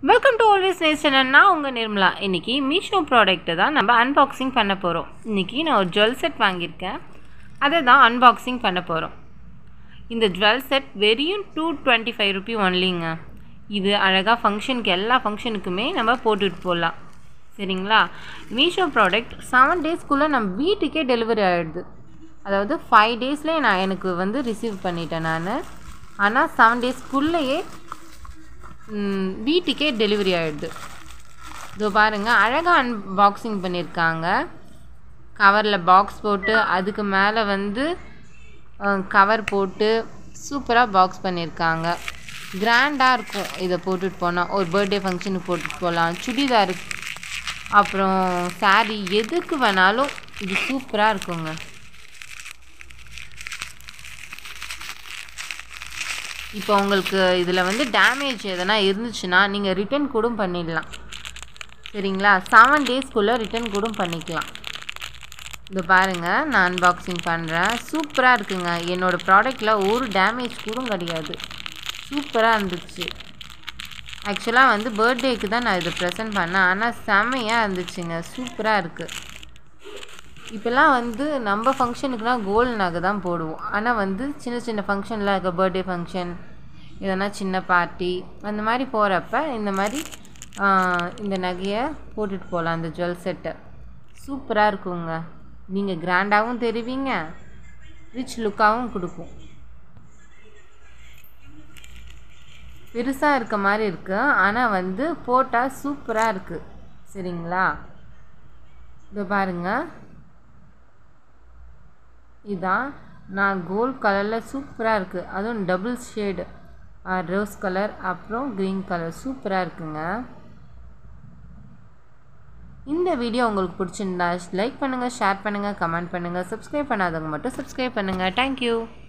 welcome to always nation நான் உங்கள் நிர்மலா இன்றைக்கி மீஷோ ப்ராடக்ட்டை தான் நம்ம அன்பாக்சிங் பண்ண போகிறோம் இன்றைக்கி நான் ஒரு ஜுவல் செட் வாங்கியிருக்கேன் அதை தான் அன்பாக்சிங் பண்ண போகிறோம் இந்த ஜுவல் செட் வெறியும் டூ டுவெண்ட்டி ஃபைவ் ருபி ஒன்லிங்க இது அழகாக ஃபங்க்ஷனுக்கு எல்லா ஃபங்க்ஷனுக்குமே நம்ம போட்டுட்டு போகலாம் சரிங்களா மீஷோ ப்ராடக்ட் செவன் டேஸ்க்குள்ளே நம்ம வீட்டுக்கே டெலிவரி ஆகிடுது அதாவது ஃபைவ் டேஸ்லேயே நான் எனக்கு வந்து ரிசீவ் பண்ணிட்டேன் நான் ஆனால் செவன் டேஸ்க்குள்ளேயே ம், வீட்டுக்கே டெலிவரி ஆகிடுது இதோ பாருங்கள் அழகாக அன்பாக்சிங் பண்ணியிருக்காங்க கவரில் பாக்ஸ் போட்டு அதுக்கு மேலே வந்து கவர் போட்டு சூப்பராக பாக்ஸ் பண்ணியிருக்காங்க கிராண்டாக இருக்கும் இதை போட்டுட்டு போனால் ஒரு பர்த்டே ஃபங்க்ஷனுக்கு போட்டுட்டு போகலாம் சுடிதார் அப்புறம் saree எதுக்கு வேணாலும் இது சூப்பராக இருக்குங்க இப்போ உங்களுக்கு இதில் வந்து டேமேஜ் எதனா இருந்துச்சுன்னா நீங்கள் ரிட்டர்ன் கூட பண்ணிடலாம் சரிங்களா செவன் டேஸ்க்குள்ளே ரிட்டர்ன் கூட பண்ணிக்கலாம் இது பாருங்கள் நான் அன்பாக்சிங் பண்ணுறேன் சூப்பராக இருக்குங்க என்னோடய ப்ராடக்டில் ஒரு டேமேஜ் கூட கிடையாது சூப்பராக இருந்துச்சு ஆக்சுவலாக வந்து பர்த்டேக்கு தான் நான் இதை ப்ரெசென்ட் பண்ணேன் ஆனால் செம்மையாக இருந்துச்சுங்க சூப்பராக இருக்குது இப்போல்லாம் வந்து நம்ம ஃபங்க்ஷனுக்குலாம் கோல்டு நகை தான் போடுவோம் ஆனால் வந்து சின்ன சின்ன ஃபங்க்ஷனில் இருக்க பர்த்டே ஃபங்க்ஷன் எதனா சின்ன பார்ட்டி அந்த மாதிரி போகிறப்ப இந்த மாதிரி ஆஹ், இந்த நகையை போட்டுட்டு போகலாம் அந்த ஜுவல் செட்டை சூப்பராக இருக்குங்க நீங்கள் கிராண்டாகவும் தெரிவிங்க ரிச் லுக்காகவும் கொடுக்கும் பெருசாக இருக்க மாதிரி இருக்கு ஆனால் வந்து போட்டால் சூப்பராக இருக்குது சரிங்களா இதோ பாருங்கள் இதான் நான் கோல்ட் கலரில் சூப்பராக இருக்குது அதுவும் டபுள் ஷேடு ரோஸ் கலர் அப்புறம் க்ரீன் கலர் சூப்பராக இருக்குங்க இந்த வீடியோ உங்களுக்கு பிடிச்சிருந்தா லைக் பண்ணுங்கள் ஷேர் பண்ணுங்கள் கமெண்ட் பண்ணுங்கள் சப்ஸ்கிரைப் பண்ணாதவங்க மட்டும் சப்ஸ்கிரைப் பண்ணுங்கள் தேங்க்யூ